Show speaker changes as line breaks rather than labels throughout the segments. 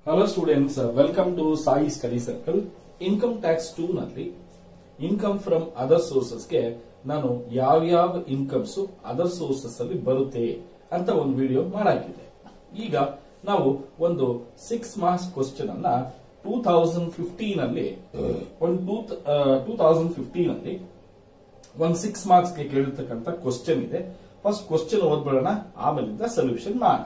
Hello students welcome to Sai study circle income tax two ನಲ್ಲಿ income from other ಸೋರ್ಸಸ್ಗೆ ನಾನು ಯಾವ್ಯಾವ ಇನ್ಕಮ್ಸ್ ಅದರ್ ಸೋರ್ಸಸ್ ಅಲ್ಲಿ ಬರುತ್ತೆ ಅಂತ ಒಂದು ವಿಡಿಯೋ ಮಾಡಾಕಿದೆ ಈಗ ನಾವು ಒಂದು ಸಿಕ್ಸ್ ಮಾರ್ಕ್ಸ್ ಕ್ವಶನ್ ಅನ್ನ ಟೂ ತೌಸಂಡ್ ಫಿಫ್ಟೀನ್ ಅಲ್ಲಿ ಒಂದು ಟೂ ಟೂ ತೌಸಂಡ್ ಫಿಫ್ಟೀನ್ ಅಲ್ಲಿ ಒಂದು ಸಿಕ್ಸ್ ಮಾರ್ಕ್ಸ್ ಗೆ ಕೇಳಿರ್ತಕ್ಕಂಥ ಕ್ವಶನ್ ಇದೆ ಫಸ್ಟ್ ಕ್ವಶನ್ ಓದ್ಬಿಡೋಣ ಆಮೇಲಿಂದ ಸೊಲ್ಯೂಷನ್ ಮಾಡೋಣ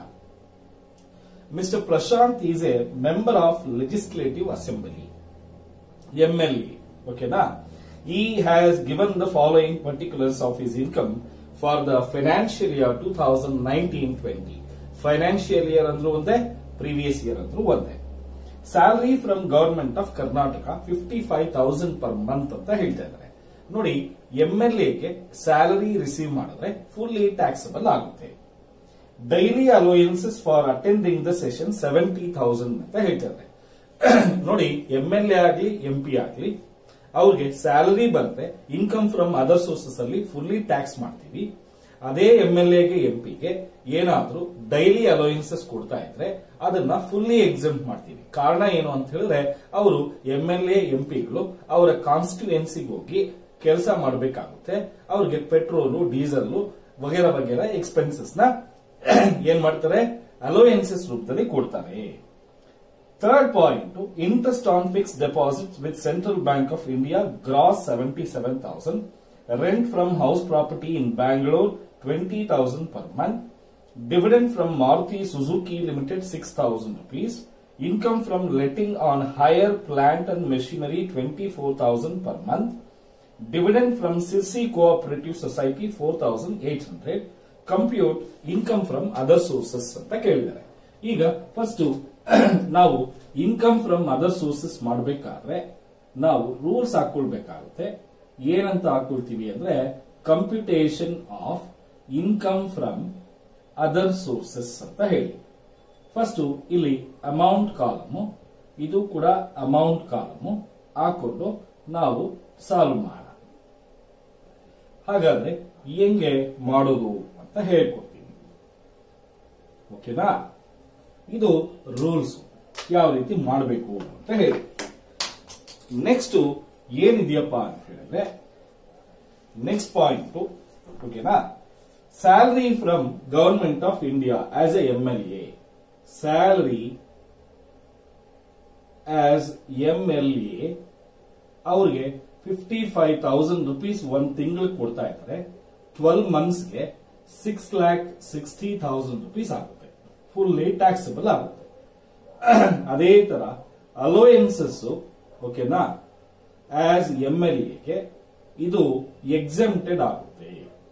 Mr. Prashant is a member of Legislative Assembly, MLA. Okay, na? He has given the following particulars of his income for the financial year 2019-20. Financial year ಅಂದ್ರೂ ಒಂದೇ previous year ಅಂದ್ರೂ ಒಂದೇ salary from government of Karnataka fifty five thousand per month ಅಂತ ಹೇಳ್ತಾ ಇದ್ದಾರೆ ನೋಡಿ M L ಎಗೆ salary receive ಮಾಡಿದ್ರೆ ಫುಲ್ಲಿ ಟ್ಯಾಕ್ಸಬಲ್ ಆಗುತ್ತೆ daily allowances for attending the session seventy thousand ಅಂತ ಹೇಳ್ತಾರೆ ನೋಡಿ ಎಂ ಎಲ್ ಎ ಆಗ್ಲಿ ಎಂ ಪಿ ಆಗ್ಲಿ ಅವ್ರಿಗೆ ಸ್ಯಾಲರಿ ಬಂದ್ರೆ ಇನ್ಕಮ್ ಫ್ರಮ್ ಅದರ್ ಸೋರ್ಸಸ್ ಅಲ್ಲಿ ಫುಲ್ಲಿ ಟ್ಯಾಕ್ಸ್ ಮಾಡ್ತೀವಿ ಅದೇ ಎಂ ಎಲ್ ಎಗೆ ಎಂ ಪಿಗೆ ಏನಾದ್ರೂ ಡೈಲಿ ಅಲೋಯನ್ಸಸ್ ಕೊಡ್ತಾ ಇದ್ರೆ ಅದನ್ನ ಫುಲ್ಲಿ ಎಕ್ಸೆಂಟ್ ಮಾಡ್ತೀವಿ ಕಾರಣ ಏನು ಅಂತ ಹೇಳಿದ್ರೆ ಅವರು ಎಂ ಎಲ್ ಎ ಎಂ ಪಿಗಳು ಅವರ ಕಾನ್ಸ್ಟಿಟ್ಯೂಯೆನ್ಸಿಗೆ ಹೋಗಿ ಕೆಲಸ ಮಾಡಬೇಕಾಗುತ್ತೆ ಅವ್ರಿಗೆ ಪೆಟ್ರೋಲು ಡೀಸೆಲ್ ವಗೇರ ವಗೇರ ಎಕ್ಸ್ಪೆನ್ಸಸ್ ನ ಏನ್ ಮಾಡ್ತಾರೆ ಅಲೋಯನ್ಸಸ್ ರೂಪದಲ್ಲಿ ಕೊಡ್ತಾರೆ third point interest on fix deposit with central bank of India gross seventy seven thousand rent from house property in Bangalore twenty thousand per month dividend from Maruti Suzuki limited six thousand rupees income from letting on hire plant and machinery twenty four thousand per month dividend from Sirsi cooperative society four thousand eight hundred compute income from other sources ಅಂತ ಕೇಳಿದ್ದಾರೆ ಈಗ first ನಾವು income from other sources ಮಾಡಬೇಕಾದ್ರೆ ನಾವು rules ಹಾಕೊಳ್ಬೇಕಾಗುತ್ತೆ ಏನಂತ ಹಾಕೊಳ್ತೀವಿ ಅಂದ್ರೆ computation of income from other sources ಅಂತ ಹೇಳಿ ಫಸ್ಟ್ ಇಲ್ಲಿ ಅಮೌಂಟ್ ಕಾಲಮು ಇದು ಕೂಡ ಅಮೌಂಟ್ ಕಾಲಮು ಹಾಕೊಂಡು ನಾವು ಸಾಲ್ವ್ ಮಾಡೋಣ ಹಾಗಾದ್ರೆ ಹೆಂಗೆ ಮಾಡೋದು ಅಂತ ಹೇಳ್ಕೊಡ್ತೀನಿ ಓಕೆನಾ ಇದು ರೂಲ್ಸ್ ಯಾವ ರೀತಿ ಮಾಡಬೇಕು ಅಂತ ಹೇಳಿ ನೆಕ್ಸ್ಟ್ ಏನಿದೆಯಪ್ಪ ಅಂತ ಹೇಳಿದ್ರೆ ನೆಕ್ಸ್ಟ್ ಪಾಯಿಂಟ್ ಓಕೆನಾ salary from government of India as a M L A salary as M L A ಅವ್ರಿಗೆ ಫಿಫ್ಟಿ ಫೈವ್ ತೌಸಂಡ್ ರುಪೀಸ್ ಒಂದ್ ತಿಂಗಳಿಗೆ ಕೊಡ್ತಾ ಇದ್ದಾರೆ ಟ್ವೆಲ್ವ್ ಮಂತ್ಸ್ಗೆ six lakh sixty thousand rupees ಆಗುತ್ತೆ ಫುಲ್ಲಿ ಟ್ಯಾಕ್ಸಬಲ್ ಆಗುತ್ತೆ ಅದೇ ತರ ಅಲೋಯನ್ಸಸ್ ಓಕೆನಾ ಆಸ್ ಎಂ ಎಲ್ ಎಗೆ ಇದು ಎಕ್ಸೆಂಪ್ಟೆಡ್ ಆಗುತ್ತೆ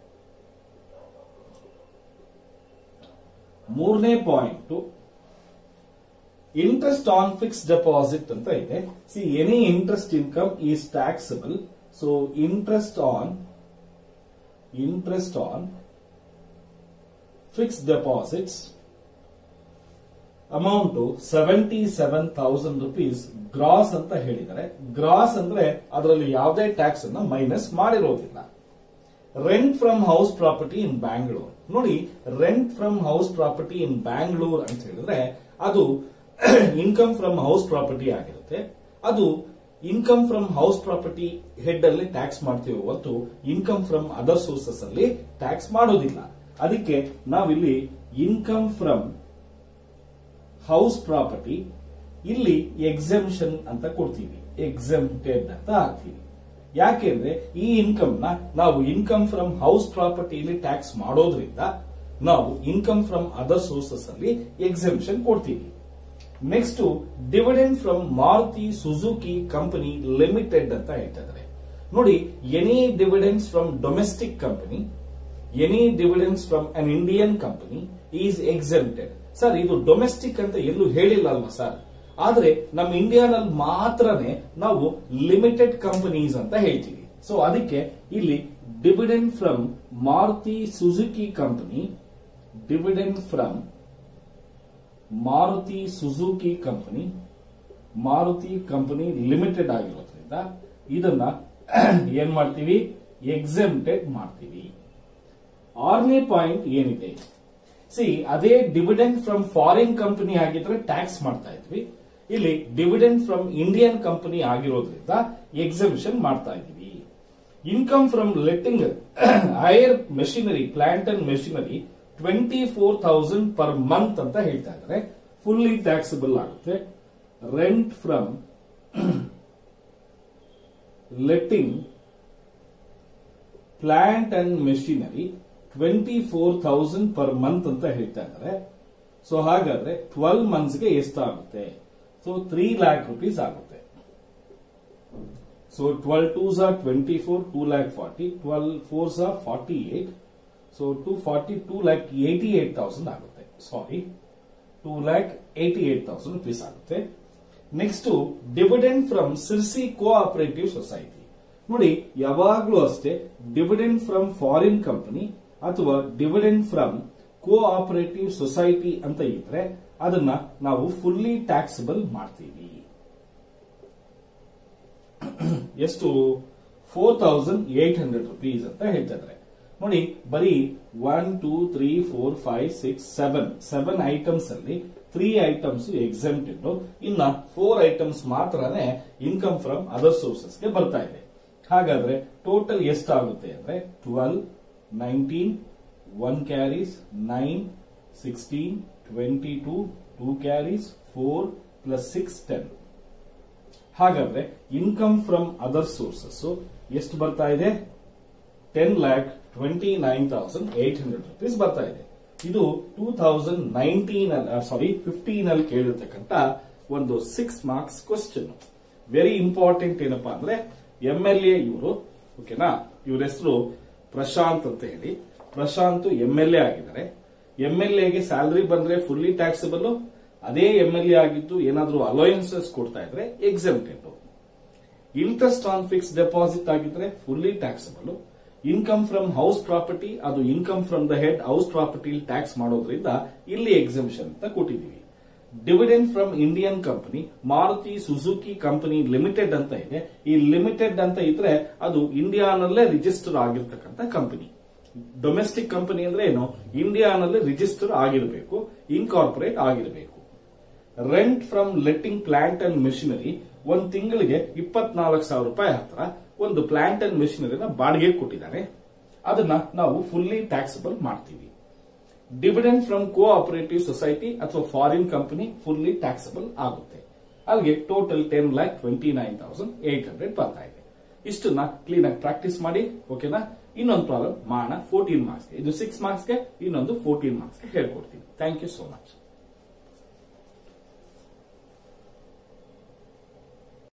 ಮೂರನೇ point interest on fix deposit ಅಂತ ಇದೆ see any interest income is taxable so interest on interest on fix deposits amount seventy seven thousand rupees gross ಅಂತ ಹೇಳಿದ್ದಾರೆ ಗ್ರಾಸ್ ಅಂದ್ರೆ ಅದರಲ್ಲಿ ಯಾವುದೇ ಟ್ಯಾಕ್ಸ್ ಅನ್ನ ಮೈನಸ್ ಮಾಡಿರೋದಿಲ್ಲ rent from house property in Bangalore ನೋಡಿ rent from house property in Bangalore ಅಂತ ಹೇಳಿದ್ರೆ ಅದು ಇನ್ಕಮ್ ಫ್ರಮ್ ಹೌಸ್ ಪ್ರಾಪರ್ಟಿ ಆಗಿರುತ್ತೆ ಅದು income from house property head ಅಲ್ಲಿ ಟ್ಯಾಕ್ಸ್ ಮಾಡ್ತೀವಿ ಹೊರತು ಇನ್ಕಮ್ ಫ್ರಮ್ ಅದರ್ ಸೋರ್ಸಸ್ ಅಲ್ಲಿ ಟ್ಯಾಕ್ಸ್ ಮಾಡೋದಿಲ್ಲ ಅದಕ್ಕೆ ನಾವಿಲ್ಲಿ ಇನ್ಕಮ್ ಫ್ರಮ್ ಹೌಸ್ ಪ್ರಾಪರ್ಟಿ ಇಲ್ಲಿ ಎಕ್ಸೆಂಪ್ಷನ್ ಅಂತ ಕೊಡ್ತೀವಿ ಎಕ್ಸೆಂಪ್ಟೆಡ್ ಅಂತ ಹಾಕ್ತೀವಿ ಯಾಕೆಂದ್ರೆ ಈ ಇನ್ಕಮ್ ನ ನಾವು ಇನ್ಕಮ್ ಫ್ರಮ್ ಹೌಸ್ ಪ್ರಾಪರ್ಟಿಲಿ ಟ್ಯಾಕ್ಸ್ ಮಾಡೋದ್ರಿಂದ ನಾವು ಇನ್ಕಮ್ ಫ್ರಮ್ ಅದರ್ ಸೋರ್ಸಸ್ ಅಲ್ಲಿ ಎಕ್ಸೆಂಪ್ಷನ್ ಕೊಡ್ತೀವಿ next dividend from Maruti Suzuki company limited ಅಂತ ಹೇಳ್ತಿದ್ದಾರೆ ನೋಡಿ any dividends from domestic company any dividends from an Indian company is exempted sir ಇದು ಡೊಮೆಸ್ಟಿಕ್ ಅಂತ ಎಲ್ಲೂ ಹೇಳಿಲ್ಲ ಅಲ್ವಾ ಸರ್ ಆದ್ರೆ ನಮ್ಮ ಇಂಡಿಯಾನಲ್ಲಿ ಮಾತ್ರನೇ ನಾವು ಲಿಮಿಟೆಡ್ ಕಂಪನೀಸ್ ಅಂತ ಹೇಳ್ತೀವಿ ಸೊ ಅದಕ್ಕೆ ಇಲ್ಲಿ dividend from Maruti Suzuki company dividend from Maruti Suzuki company Maruti company limited ಆಗಿರೋದ್ರಿಂದ ಇದನ್ನ ಏನ್ ಮಾಡ್ತೀವಿ ಎಕ್ಸೆಂಪ್ಟೆಡ್ ಮಾಡ್ತೀವಿ ಆರನೇ ಪಾಯಿಂಟ್ ಏನಿದೆ ಸಿ ಅದೇ ಡಿವಿಡೆಂಡ್ ಫ್ರಮ್ ಫಾರಿನ್ ಕಂಪನಿ ಆಗಿದ್ರೆ ಟ್ಯಾಕ್ಸ್ ಮಾಡ್ತಾ ಇದ್ವಿ ಇಲ್ಲಿ ಡಿವಿಡೆಂಡ್ ಫ್ರಮ್ ಇಂಡಿಯನ್ ಕಂಪನಿ ಆಗಿರೋದ್ರಿಂದ ಎಕ್ಸಿಬಿಷನ್ ಮಾಡ್ತಾ ಇದೀವಿ income from letting hire machinery plant and machinery twenty four thousand per month ಅಂತ ಹೇಳ್ತಾ ಇದ್ದಾರೆ ಫುಲ್ಲಿ ಟ್ಯಾಕ್ಸಬಲ್ ಆಗುತ್ತೆ rent from letting plant and machinery twenty four thousand per month ಅಂತ ಹೇಳ್ತಾ ಇದ್ದಾರೆ ಸೊ ಹಾಗಾದ್ರೆ ಟ್ವೆಲ್ವ್ ಮಂತ್ಸ್ಗೆ ಎಷ್ಟಾಗುತ್ತೆ ಸೊ ತ್ರೀ ಲ್ಯಾಕ್ ರುಪೀಸ್ ಆಗುತ್ತೆ so twelve twos are twenty four two lakh forty twelve fours are forty eight so two forty two lakh eighty eight thousand ಆಗುತ್ತೆ sorry two lakh eighty eight thousand rupees ಆಗುತ್ತೆ next dividend from Sirsi cooperative society ನೋಡಿ ಯಾವಾಗ್ಲೂ ಅಷ್ಟೇ dividend from foreign company ಅಥವಾ dividend from cooperative society ಅಂತ ಇದ್ರೆ ಅದನ್ನ ನಾವು ಫುಲ್ಲಿ ಟ್ಯಾಕ್ಸಬಲ್ ಮಾಡ್ತೀವಿ ಎಷ್ಟು four thousand eight hundred rupees ಅಂತ ಹೇಳ್ತಾ ಇದ್ದಾರೆ ನೋಡಿ ಬರೀ one two three four five six seven seven items ಅಲ್ಲಿ ತ್ರೀ ಐಟಮ್ಸ್ ಎಕ್ಸೆಂಪ್ಟೆಡ್ ಇನ್ನ ಫೋರ್ ಐಟಮ್ಸ್ ಮಾತ್ರನೇ ಇನ್ಕಮ್ ಫ್ರಮ್ ಅದರ್ ಸೋರ್ಸಸ್ಗೆ ಬರ್ತಾ ಇದೆ ಹಾಗಾದ್ರೆ ಟೋಟಲ್ ಎಷ್ಟಾಗುತ್ತೆ ಅಂದ್ರೆ twelve nineteen one carries nine sixteen twenty two two carries four plus six ten ಹಾಗಾದ್ರೆ ಇನ್ಕಮ್ ಫ್ರಮ್ ಅದರ್ ಸೋರ್ಸಸ್ ಎಷ್ಟು ಬರ್ತಾ ಇದೆ ten lakh twenty nine thousand eight hundred rupees ಬರ್ತಾ ಇದೆ ಇದು two thousand nineteen sorry fifteen ಅಲ್ಲಿ ಕೇಳಿರ್ತಕ್ಕಂತ ಒಂದು six marks question very important ಏನಪ್ಪಾ ಅಂದ್ರೆ ಎಂ ಎಲ್ ಎ ಇವರು ಓಕೆನಾ ಇವ್ರ ಹೆಸರು ಪ್ರಶಾಂತ್ ಅಂತ ಹೇಳಿ ಪ್ರಶಾಂತ್ ಎಂ ಎಲ್ ಎ ಆಗಿದ್ದಾರೆ ಎಂ ಎಲ್ ಎಗೆ ಸ್ಯಾಲರಿ ಬಂದ್ರೆ ಫುಲ್ಲಿ ಟ್ಯಾಕ್ಸಬಲ್ ಅದೇ ಎಂ ಎಲ್ ಎ ಆಗಿದ್ದು ಏನಾದ್ರೂ ಅಲೋಯನ್ಸಸ್ ಕೊಡ್ತಾ ಇದ್ರೆ exempted interest on fix deposit ಆಗಿದ್ರೆ fully taxable income from house property ಅದು income from the head house property tax ಮಾಡೋದ್ರಿಂದ ಇಲ್ಲಿ ಎಕ್ಸಿಬಿಷನ್ ಅಂತ ಕೊಟ್ಟಿದ್ದೀವಿ dividend from Indian company Maruti Suzuki company limited ಅಂತ ಇದೆ ಈ ಲಿಮಿಟೆಡ್ ಅಂತ ಇದ್ರೆ ಅದು ಇಂಡಿಯಾನಲ್ಲೇ ರಿಜಿಸ್ಟರ್ ಆಗಿರ್ತಕ್ಕಂಥ ಕಂಪನಿ ಡೊಮೆಸ್ಟಿಕ್ ಕಂಪನಿ ಅಂದ್ರೆ ಏನು ಇಂಡಿಯಾನಲ್ಲಿ ರಿಜಿಸ್ಟರ್ ಆಗಿರಬೇಕು ಇನ್ಕಾರ್ಪೊರೇಟ್ ಆಗಿರಬೇಕು rent from letting plant and machinery ಒಂದ್ ತಿಂಗಳಿಗೆ ಇಪ್ಪತ್ನಾಲ್ಕು ಸಾವಿರ ರೂಪಾಯಿ ಹತ್ರ ಒಂದು ಪ್ಲಾಂಟ್ ಅಂಡ್ ಮೆಷಿನರಿನ ಬಾಡಿಗೆ ಕೊಟ್ಟಿದ್ದಾರೆ ಅದನ್ನ ನಾವು ಫುಲ್ಲಿ ಟ್ಯಾಕ್ಸಬಲ್ ಮಾಡ್ತೀವಿ ಡಿವಿಡೆಂಡ್ ಫ್ರಮ್ ಕೋಆಪರೇಟಿವ್ ಸೊಸೈಟಿ ಅಥವಾ ಫಾರಿನ್ ಕಂಪನಿ ಫುಲ್ಲಿ ಟ್ಯಾಕ್ಸಬಲ್ ಆಗುತ್ತೆ ಅಲ್ಲಿಗೆ total ten lakh twenty nine thousand eight hundred ಬರ್ತಾ ಇದೆ ಇಷ್ಟನ್ನ ಕ್ಲೀನ್ ಆಗಿ ಪ್ರಾಕ್ಟೀಸ್ ಮಾಡಿ ಓಕೆನಾ ಇನ್ನೊಂದು ಪ್ರಾಬ್ಲಮ್ ಮಾಡೋಣ ಫೋರ್ಟೀನ್ ಮಾರ್ಕ್ಸ್ಗೆ ಇದು ಸಿಕ್ಸ್ ಮಾರ್ಕ್ಸ್ಗೆ ಇನ್ನೊಂದು ಫೋರ್ಟೀನ್ ಮಾರ್ಕ್ಸ್ಗೆ ಹೇಳ್ಕೊಡ್ತೀನಿ ಥ್ಯಾಂಕ್ ಯು ಸೋ ಮಚ್